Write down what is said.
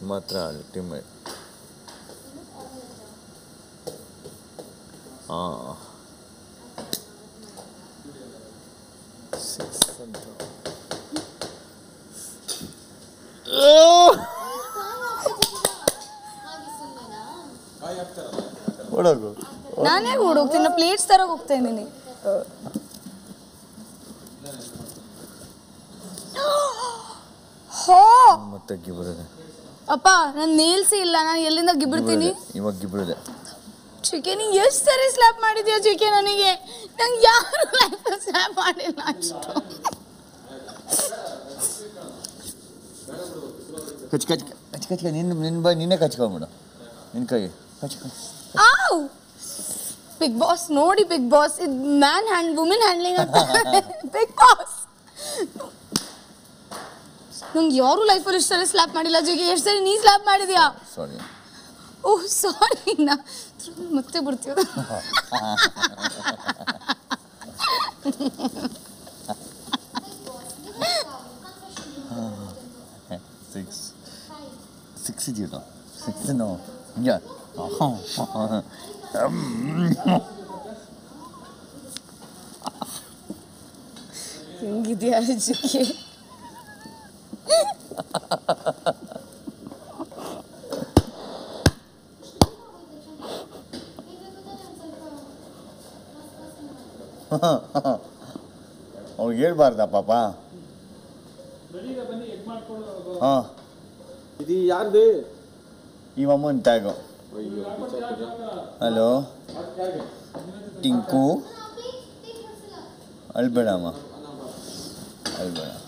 ಮಾತ್ರ ಅಲ್ಟಿಮೇಟ್ ಹಾಂ ಸಿಕ್ಸ್ ಅಂತ ಓಡೋಗು ನಾನೇ ಹುಡುಕ್ತೀನಿ ಪ್ಲೇಟ್ಸ್ ತರಕ್ ಹೋಗ್ತಾ ಇದ್ದೀನಿ ಹೋ ಮತ್ತೆ ಗಿಬ್ರದೆ ಅಪ್ಪ ನಾನು ನೇಲ್ಸಿ ಇಲ್ಲ ನಾನು ಎಲ್ಲಿಂದ ಗಿಬಿಡ್ತೀನಿ ಇವಾಗ ಗಿಬ್ರದೆ ಚಿಕೆ ನೀ ಎಷ್ಟು ಸರಿ ಸ್ಲ್ಯಾಪ್ ಮಾಡಿದ್ಯಾ ಚಿಕೆ ನನಗೆ ನಂಗೆ ಯಾರು ಲೈಫ್ ಸ್ಲ್ಯಾಪ್ ಮಾಡಿಲ್ಲ ಅಷ್ಟು ಕಚ್ ಕಚ್ ಕಚ್ ಕಚ್ ನಿನ್ನ ನಿನ್ನ ಬೈ ನಿನ್ನೆ ಕಚ್ಕೊಂಬಿಡು ನಿನ್ನ ಕೈ ಕಚ್ ಕಚ್ ಆವ್ ಬಿಗ್ ಬಾಸ್ ನೋಡಿ ಬಿಗ್ ಬಾಸ್ ಇದು ಮ್ಯಾನ್ ಹ್ಯಾಂಡ್ ವುಮೆನ್ ಹ್ಯಾಂಡ್ಲಿಂಗ್ ಅಂತ ಬಿಗ್ ಬಾಸ್ ನಂಗೆ ಯಾರು ಲೈಫಲ್ಲಿ ಇಷ್ಟು ಸರಿ ಸ್ಲ್ಯಾಪ್ ಮಾಡಿಲ್ಲ ಜೊಗೆ ಎಷ್ಟು ಸರಿ ನೀ ಸ್ಲ್ಯಾಪ್ ಮಾಡಿದ್ಯಾ ಸಾರಿ ಓಹ್ ಸಾರಿ ನಾ ಮತ್ತೆ ಬಿಡ್ತೀವ ಸಿಕ್ಸ್ ಸಿಕ್ಸ್ ಇದೆಯಲ್ಲ ಸಿಕ್ಸ್ ನೋ ಯಾ ಹೆಂಗಿದ್ಯಾ ಜೊಗೆ ಅವ್ರಿಗೆ ಹೇಳ್ಬಾರ್ದ ಪಾಪ ಹಾಂ ಇದು ಯಾರ್ದು ಈ ಅಮ್ಮನ ಟ್ಯಾಗು ಹಲೋ ಟಿಂಕು ಅಳ್ಬೇಡಮ್ಮ ಅಳ್ಬೇಡ